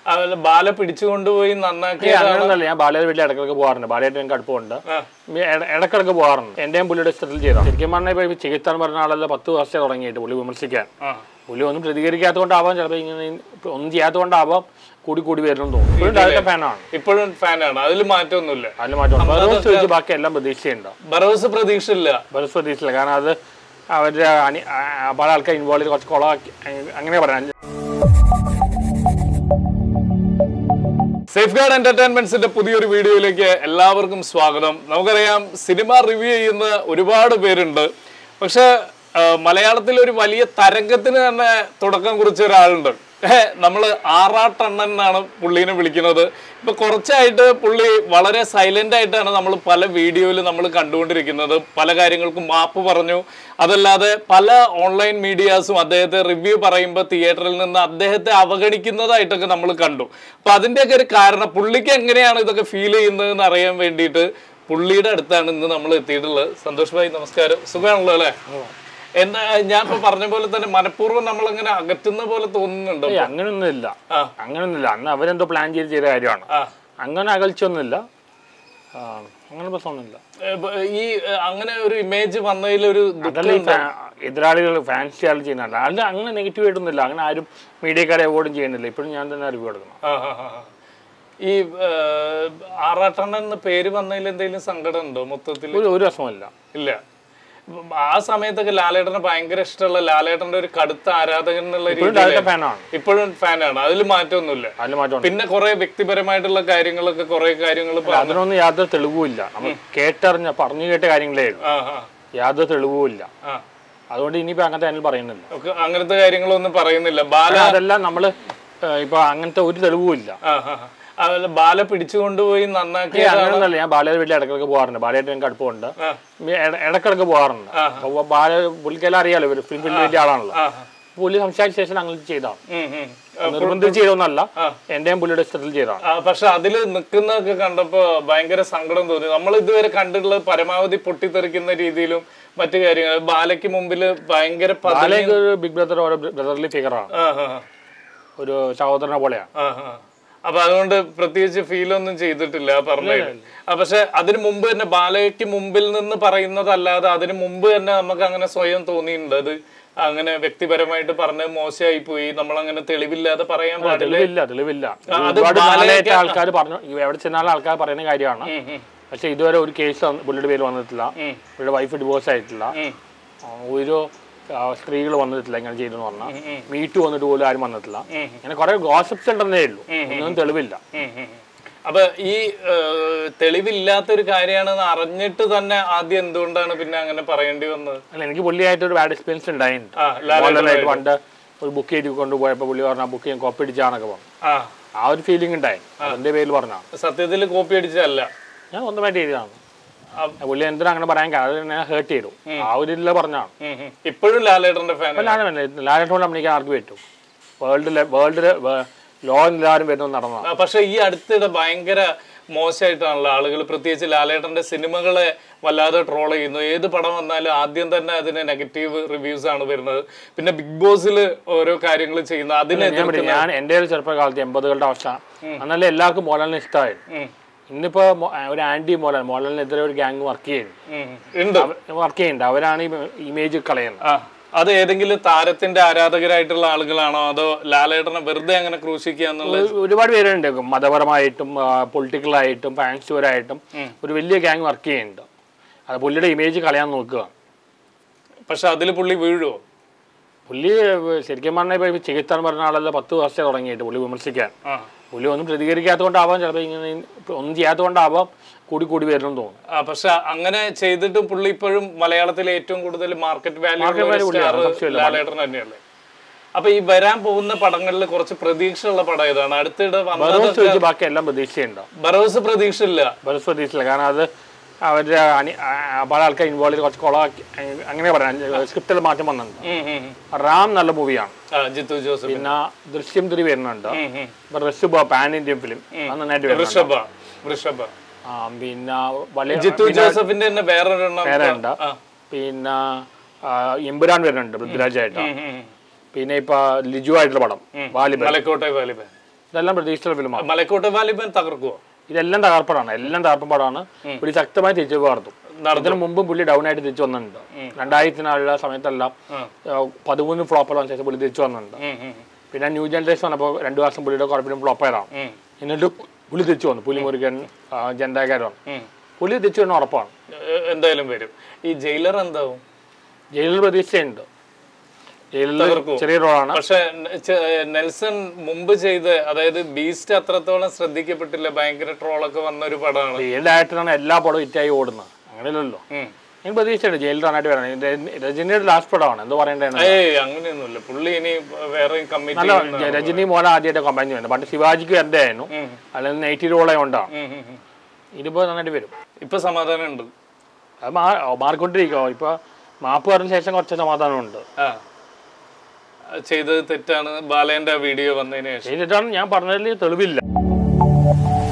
അതുപോലെ ബാല പിടിച്ചു കൊണ്ടുപോയി നന്നാക്കി അങ്ങനെയൊന്നല്ല ഞാൻ ബാലയുടെ വീട്ടിൽ ഇടക്കിടക്ക് പോകാറുണ്ട് ബാലയായിട്ട് എനിക്ക് അടുപ്പമുണ്ട് ഇട- ഇടക്കിടക്ക് പോകാറുണ്ട് എന്റെയും പുള്ളിയുടെ ഇഷ്ടത്തിൽ ചെയ്താൽ ശരിക്കും പറഞ്ഞാൽ ഇപ്പൊ ചികിത്സ പറഞ്ഞ ആളല്ല പത്ത് വർഷം തുടങ്ങിയിട്ട് പുള്ളി വിമർശിക്കാൻ പുള്ളി ഒന്നും പ്രതികരിക്കാത്തതുകൊണ്ടാവാം ചിലപ്പോൾ ഇങ്ങനെ ഇപ്പൊ ഒന്നും ചെയ്യാത്തതുകൊണ്ടാവാം കൂടി കൂടി വരുന്നു തോന്നുന്നു ഇപ്പോഴും ഡയറക്റ്റ് ഫാനാണ് ഇപ്പോഴും ഫാനാണ് അതിൽ മാറ്റമൊന്നുമില്ല അതിൽ മാറ്റം ബറോസ് വെച്ച് ബാക്കി എല്ലാം പ്രതീക്ഷയുണ്ടോ ബറോസ് പ്രതീക്ഷയില്ല ബറോസ് പ്രതീക്ഷയില്ല കാരണം അത് അവരുടെ അനി ആ, പല ആൾക്കാർ ഇൻവോൾവ് ചെയ്ത് കുറച്ച് കുളമാക്കി അങ്ങനെ പറയാം സേഫ് ഗാർഡ് എന്റർടൈൻമെന്റ്സിന്റെ പുതിയൊരു വീഡിയോയിലേക്ക് എല്ലാവർക്കും സ്വാഗതം നമുക്കറിയാം സിനിമ റിവ്യൂ ചെയ്യുന്ന ഒരുപാട് പേരുണ്ട് പക്ഷെ മലയാളത്തിൽ ഒരു വലിയ തരംഗത്തിന് തന്നെ തുടക്കം കുറിച്ച ഒരാളുണ്ട് ഏഹ്, നമ്മള് ആറാട്ടണ്ണൻ എന്നാണ് പുള്ളീനെ വിളിക്കുന്നത് ഇപ്പൊ കുറച്ചായിട്ട് പുള്ളി വളരെ സൈലന്റ് ആയിട്ടാണ് നമ്മൾ പല വീഡിയോയിൽ നമ്മൾ കണ്ടുകൊണ്ടിരിക്കുന്നത് പല കാര്യങ്ങൾക്കും മാപ്പ് പറഞ്ഞു അതല്ലാതെ പല ഓൺലൈൻ മീഡിയാസും അദ്ദേഹത്തെ റിവ്യൂ പറയുമ്പോൾ തിയേറ്ററിൽ നിന്ന് അദ്ദേഹത്തെ അവഗണിക്കുന്നതായിട്ടൊക്കെ നമ്മൾ കണ്ടു അപ്പൊ അതിന്റെയൊക്കെ ഒരു കാരണം പുള്ളിക്ക് എങ്ങനെയാണ് ഇതൊക്കെ ഫീൽ ചെയ്യുന്നതെന്ന് അറിയാൻ വേണ്ടിയിട്ട് പുള്ളിയുടെ അടുത്താണ് ഇന്ന് നമ്മൾ എത്തിയിട്ടുള്ളത് സന്തോഷ് ഭായി നമസ്കാരം സുഖമാണല്ലോ അല്ലേ എന്നാ ഞാൻ ഇപ്പൊ പറഞ്ഞ പോലെ തന്നെ മനഃപൂർവ്വം നമ്മൾ അങ്ങനെ അകറ്റുന്ന പോലെ തോന്നുന്നുണ്ടോ ഏയ് അങ്ങനെയൊന്നുമില്ല ആ. അങ്ങനെയൊന്നുമില്ല അന്ന് അവരെന്തോ പ്ലാൻ ചെയ്ത് ചെയ്ത കാര്യമാണ് ആ അങ്ങനെ അകൽച്ചൊന്നുമില്ല ആ, അങ്ങനെ പ്രശ്നമൊന്നുമില്ല ഏ, ബ- ഈ ഏ, അങ്ങനെ ഒരു ഇമേജ് വന്നതിൽ ഒരു അതല്ല ഈ ഫാ- എതിരാളികൾ ഫാൻസി ആൾ ചെയ്യുന്നുണ്ട് അല്ല അങ്ങനെ നെഗറ്റീവ് ആയിട്ടൊന്നുമില്ല അങ്ങനെ ആരും മീഡിയക്കാരെ അവോർഡും ചെയ്യുന്നില്ല ഇപ്പോഴും ഞാൻ തന്നെ റിവ്യൂ എടുക്കണം ആ, ആ, ആ, ആ. ഈ ഏ, ആറാട്ടണ്ണൻ എന്ന പേര് വന്നതിൽ എന്തെങ്കിലും സങ്കടം ഉണ്ടോ മൊത്തത്തിൽ ഒരു ഒരു രസമില്ല ഇല്ല ഉം, ആ സമയത്തൊക്കെ ലാലേട്ടനെ ഭയങ്കര ഇഷ്ടമുള്ള ലാലേട്ടന്റെ ഒരു കടുത്ത ആരാധകൻ എന്നുള്ള ഇപ്പോഴും രീതിയിൽ ഡയറക്റ്റ് ഫാനാണ് ഇപ്പോഴും ഫാനാണ് അതിൽ മാറ്റമൊന്നുമില്ല അതിൽ മാറ്റമുണ്ട് പിന്നെ കുറെ വ്യക്തിപരമായിട്ടുള്ള കാര്യങ്ങളൊക്കെ കുറെ കാര്യങ്ങൾ അതിനൊന്നും യാതൊരു തെളിവുമില്ല നമ്മൾ കേട്ടറിഞ്ഞ പറഞ്ഞു കേട്ട കാര്യങ്ങളേ ഉള്ളൂ ആ ആ യാതൊരു തെളിവുമില്ല ആ അതുകൊണ്ട് ഇനിയിപ്പോ അങ്ങനത്തെ അതിൽ പറയുന്നില്ല ഒക്കെ അങ്ങനത്തെ കാര്യങ്ങളൊന്നും പറയുന്നില്ല ബാല കാരണം അതെല്ലാം നമ്മള് ഏഹ്, ഇപ്പൊ അങ്ങനത്തെ ഒരു തെളിവുമില്ല ആ ആ ആ. അതുപോലെ ബാല പിടിച്ചു കൊണ്ടുപോയി നന്നാക്കി അങ്ങനെയൊന്നല്ല ഞാൻ ബാലയുടെ വീട്ടിൽ ഇടക്കിടക്ക് പോകാറുണ്ട് ബാലയായിട്ട് എനിക്ക് അടുപ്പമുണ്ട് ആ. ഇട- ഇടക്കിടക്ക് പോകാറുണ്ട് അപ്പൊ ബാല പുള്ളിക്കെല്ലാം അറിയാലോ ഇവര് ഫിലിം ഫീൽഡിൽ വലിയ ആളാണല്ലോ ആ പുള്ളി സംസാരിച്ച ശേഷം അങ്ങനെ ചെയ്താണ് ഉം, ഉം. നിർബന്ധിച്ച് ചെയ്തൊന്നല്ല എന്റെയും പുള്ളിയുടെ ഇഷ്ടത്തിൽ ചെയ്താണ് ആ, പക്ഷെ അതില് നിക്കുന്നതൊക്കെ കണ്ടപ്പോ ഭയങ്കര സങ്കടം തോന്നി നമ്മൾ ഇതുവരെ കണ്ടിട്ടുള്ളത് പരമാവധി പൊട്ടിത്തെറിക്കുന്ന രീതിയിലും മറ്റു കാര്യങ്ങൾ ബാലയ്ക്ക് മുമ്പില് ഭയങ്കര പത- ബാലയ്ക്ക് ഒരു ബിഗ് ബ്രദർ ഒരു ബ്രദർലി ഫിഗറാണ് ആ, ആ, ഒരു സഹോദരനെ പോലെയാണ് ആ, ആ. അപ്പൊ അതുകൊണ്ട് പ്രത്യേകിച്ച് ഫീൽ ഒന്നും ചെയ്തിട്ടില്ല പറഞ്ഞത് പക്ഷെ അതിനു മുമ്പ് തന്നെ ബാലയ്ക്ക് മുമ്പിൽ നിന്ന് പറയുന്നതല്ലാതെ അതിനു മുമ്പ് തന്നെ നമുക്ക് അങ്ങനെ സ്വയം തോന്നിയിട്ടുണ്ട് അത് അങ്ങനെ വ്യക്തിപരമായിട്ട് പറഞ്ഞ് മോശമായി പോയി നമ്മൾ അങ്ങനെ തെളിവില്ലാതെ പറയാൻ പാടില്ല തെളിവില്ല തെളിവില്ല അത് ഒരുപാട് ബാലയ്ക്ക് നാളായിട്ട് ആൾക്കാർ പറഞ്ഞു ഈ എവിടെ ചെന്നാലും ആൾക്കാർ പറയുന്ന കാര്യമാണ് ഉം, ഉം, പക്ഷെ ഇതുവരെ ഒരു കേസ് പുള്ളിയുടെ പേര് വന്നിട്ടില്ല ഉം. പുള്ളിയുടെ വൈഫ് ഡിവോഴ്സ് ആയിട്ടില്ല ഉം. ആ, ഒരു സ്ത്രീകൾ വന്നിട്ടില്ല ഇങ്ങനെ ചെയ്തെന്ന് പറഞ്ഞാൽ മീറ്റ് വന്നിട്ട് പോലും ആരും വന്നിട്ടില്ല ഇങ്ങനെ കുറെ ഗോസിപ്സ് ഉണ്ടെന്നേ ഉള്ളൂ ഒന്നും തെളിവില്ല ഉം, ഉം, ഉം. അപ്പൊ ഈ ഏഹ്, തെളിവില്ലാത്തൊരു കാര്യമാണെന്ന് അറിഞ്ഞിട്ട് തന്നെ ആദ്യം എന്തുകൊണ്ടാണ് പിന്നെ അങ്ങനെ പറയേണ്ടി വന്നത് അല്ല എനിക്ക് പുള്ളിയായിട്ട് ഒരു ബാഡ് എക്സ്പീരിയൻസ് ഉണ്ടായിട്ടുണ്ട് ആ ലാലേട്ടൻ മോഡലായിട്ട് പണ്ട് ഒരു ബുക്ക് ചെയ്ത് കൊണ്ടുപോയപ്പോൾ പുള്ളി പറഞ്ഞ ബുക്ക് ചെയ്യാൻ കോപ്പി അടിച്ചാന്നൊക്കെ പറഞ്ഞു ആ ആ ഒരു ഫീലിംഗ് ഉണ്ടായി അതിന്റെ പേരിൽ പറഞ്ഞാണ് സത്യത്തിൽ കോപ്പി അടിച്ചതല്ല ഞാൻ സ്വന്തമായിട്ട് എഴുതിയതാണ് ആ. പുള്ളി എന്തിനാ അങ്ങനെ പറയാൻ കാരണം അത് എന്നെ ഹേർട്ട് ചെയ്തു ആ ഒരു ഇതിൽ പറഞ്ഞാണ് ഉം, ഉം. ഇപ്പോഴും ലാലേട്ടന്റെ ഫാൻ ലാലേട്ടൻ കൊണ്ട് അഭിനയിക്കാൻ ആർക്ക് പറ്റും വേൾഡിലെ വേൾഡിലെ ലോകത്തിലാരും വരുന്നത് നടന്നതാണ് പക്ഷെ ഈ അടുത്തിടെ ഭയങ്കര മോശമായിട്ടാണല്ലോ ആളുകൾ പ്രത്യേകിച്ച് ലാലേട്ടന്റെ സിനിമകളെ വല്ലാതെ ട്രോൾ ചെയ്യുന്നു ഏത് പടം വന്നാലും ആദ്യം തന്നെ അതിന് നെഗറ്റീവ് റിവ്യൂസ് ആണ് വരുന്നത് പിന്നെ ബിഗ് ബോസിൽ ഓരോ കാര്യങ്ങൾ ചെയ്യുന്ന അതിനെ ഞാൻ പറയും, ഞാൻ എൻ്റെ ഒരു ചെറുപ്പകാലത്ത് എൺപതുകളുടെ അവസ്ഥ അന്നല്ലേ എല്ലാവർക്കും മോഹൻലാലിനെ ഇഷ്ടമായിരുന്നു ഉം, ഇന്നിപ്പോ മോ- ഒരു ആന്റി മോഹൻലാൽ മോഹൻലാലിനെതിരെ ഒരു ഗ്യാങ് വർക്ക് ചെയ്യുന്നു ഉം, ഉണ്ട് വർക്ക് ചെയ്യുന്നുണ്ട് അവരാണ് ഈ ഇമേജ് കളയുന്നത് ആ അത് ഏതെങ്കിലും താരത്തിന്റെ ആരാധകരായിട്ടുള്ള ആളുകളാണോ അതോ ലാലേട്ടനെ വെറുതെ അങ്ങനെ ക്രൂശിക്കുക എന്നുള്ള ഒരു- ഒരുപാട് പേരുണ്ട് മതപരമായിട്ടും പൊളിറ്റിക്കലായിട്ടും ഫാൻസിപരമായിട്ടും ഒരു വലിയ ഗ്യാങ് വർക്ക് ചെയ്യുന്നുണ്ട് അത് പുള്ളിയുടെ ഇമേജ് കളയാൻ നോക്കുക പക്ഷെ അതിൽ പുള്ളി വീഴുവോ പുള്ളി ശരിക്കും പറഞ്ഞാൽ ഇപ്പൊ ചികിത്സ എന്ന് പറഞ്ഞ ആളല്ല പത്ത് വർഷം തുടങ്ങിയിട്ട് പുള്ളി വിമർശിക്കാൻ ആ പുള്ളി ഒന്നും പ്രതികരിക്കാത്തതുകൊണ്ടാവാം ചിലപ്പോൾ ഇങ്ങനെ ഒന്നും ചെയ്യാത്തതുകൊണ്ടാവാം കൂടി കൂടി വരുന്നു തോന്നുന്നു ആ പക്ഷെ അങ്ങനെ ചെയ്തിട്ട് പുള്ളി ഇപ്പോഴും മലയാളത്തിലെ ഏറ്റവും കൂടുതൽ മാർക്കറ്റ് വാല്യൂ Market value പുള്ളിയാണ്, സംശയമില്ല. ലാലേട്ടൻ തന്നെയല്ലേ അപ്പൊ ഈ വരാൻ പോകുന്ന പടങ്ങളിൽ കുറച്ച് പ്രതീക്ഷയുള്ള പടം ഏതാണ് അടുത്തിടെ വന്നത് ബറോസ് വെച്ച് ബാക്കി എല്ലാം പ്രതീക്ഷയുണ്ടോ ബറോസ് പ്രതീക്ഷയില്ല ബറോസ് പ്രതീക്ഷയില്ല കാരണം അത് അവരുടെ അനി- ആ, പല ആൾക്കാർ ഇൻവോൾവ് ചെയ്ത് കുറച്ച് കുളമാക്കി അങ്ങനെ പറയാം സ്ക്രിപ്റ്റിൽ മാറ്റം വന്നിട്ടുണ്ട് ഉം, ഉം, ഉം. റാം നല്ല മൂവിയാണ് ആ ജിത്തു ജോസഫ് പിന്നെ ദൃശ്യം ത്രീ വരുന്നുണ്ട് ഉം, ഉം. ഇപ്പൊ റഷബ പാൻ ഇന്ത്യൻ ഫിലിം അത് നന്നായിട്ട് വരുന്നുണ്ട് വൃഷഭ വൃഷഭ ആ, പിന്നെ വലിയ ജിത്തു ജോസഫിന്റെ തന്നെ വേറൊരെണ്ണം വേറെ ഉണ്ട് ആ. പിന്നെ ആ, എമ്പുരാൻ വരുന്നുണ്ട് പൃഥ്വിരാജായിട്ട് ഉം, ഉം. പിന്നെ ഇപ്പൊ ലിജു ആയിട്ടുള്ള പടം വാലിബൻ മലക്കോട്ടെ വാലിബൻ ഇതെല്ലാം പ്രതീക്ഷിച്ച ഫിലിമാണ് മലക്കോട്ടെ വാലിബൻ തകർക്കുവോ ഇതെല്ലാം തകർപ്പടാണ് എല്ലാം തകർപ്പൻ പടമാണ് പുള്ളി ശക്തമായി തിരിച്ചു നടത്തും ഇതിനു മുമ്പ് പുള്ളി ഡൗൺ ആയിട്ട് തിരിച്ചു വന്നിട്ടുണ്ട് രണ്ടായിരത്തിനുള്ള സമയത്തെല്ലാം ഏഹ്, പതിമൂന്ന് ഫ്ലോപ്പുള്ള ശേഷം പുള്ളി തിരിച്ചു വന്നിട്ടുണ്ട് ഉം, ഉം, പിന്നെ ന്യൂ ജനറേഷൻ വന്നപ്പോൾ രണ്ടു വർഷം പുള്ളിയുടെ കുഴപ്പമില്ല ഫ്ലോപ്പയറാണ് ഉം, എന്നിട്ട് പുള്ളി തിരിച്ചു വന്നു പുലി മുരുകൻ ജനതാകാരമാണ് ഉം. പുള്ളി തിരിച്ചു വരുന്ന ഉറപ്പാണ് ഏ, എന്തായാലും വരും ഈ ജയിലർ എന്താവും ജയിലിൽ പ്രതീക്ഷയുണ്ട് ജയിലിൽ തകർക്കുവോ? ചെറിയ റോളാണ് പക്ഷെ ന- ചെ- നെൽസൺ മുമ്പ് ചെയ്ത് അതായത് ബീസ്റ്റ് അത്രത്തോളം ശ്രദ്ധിക്കപ്പെട്ടില്ല ഭയങ്കര ട്രോളൊക്കെ വന്ന ഒരു പടമാണ് ജയിലിൽ ആയിട്ടാണ് എല്ലാ പടവും ഹിറ്റായി ഓടുന്നത് അങ്ങനെയല്ലല്ലോ ഉം. എനിക്ക് പ്രതീക്ഷയുണ്ട് ജയിലിൽ റണ്ണായിട്ട് വരണം ഇത് രജനിയുടെ ലാസ്റ്റ് പടമാണ് എന്ത് പറയണ്ടേ ഏയ് അങ്ങനെയൊന്നുമില്ല പുള്ളി ഇനി വേറെ കമ്മിറ്റി നല്ല രജനി മോനെ ആദ്യമായിട്ട് കമ്പനി ചെയ്യുന്നത് പണ്ട് ശിവാജിക്ക് വരണ്ടേ ആയിരുന്നു അല്ലെങ്കിൽ നെയ്റ്റി റോളെ കൊണ്ടാണ് ഇതിപ്പോ നന്നായിട്ട് വരും ഇപ്പൊ സമാധാനം ഉണ്ട് അത് മാ മാറിക്കൊണ്ടിരിക്കുമോ ഇപ്പൊ മാപ്പ് പറഞ്ഞ ശേഷം കുറച്ച് സമാധാനമുണ്ട് ആ ചെയ്തത് തെറ്റാണ് ബാലേന്റെ വീഡിയോ വന്നതിന് ശേഷം ചെയ്തിട്ടാണ് ഞാൻ പറഞ്ഞതിൽ തെളിവില്ല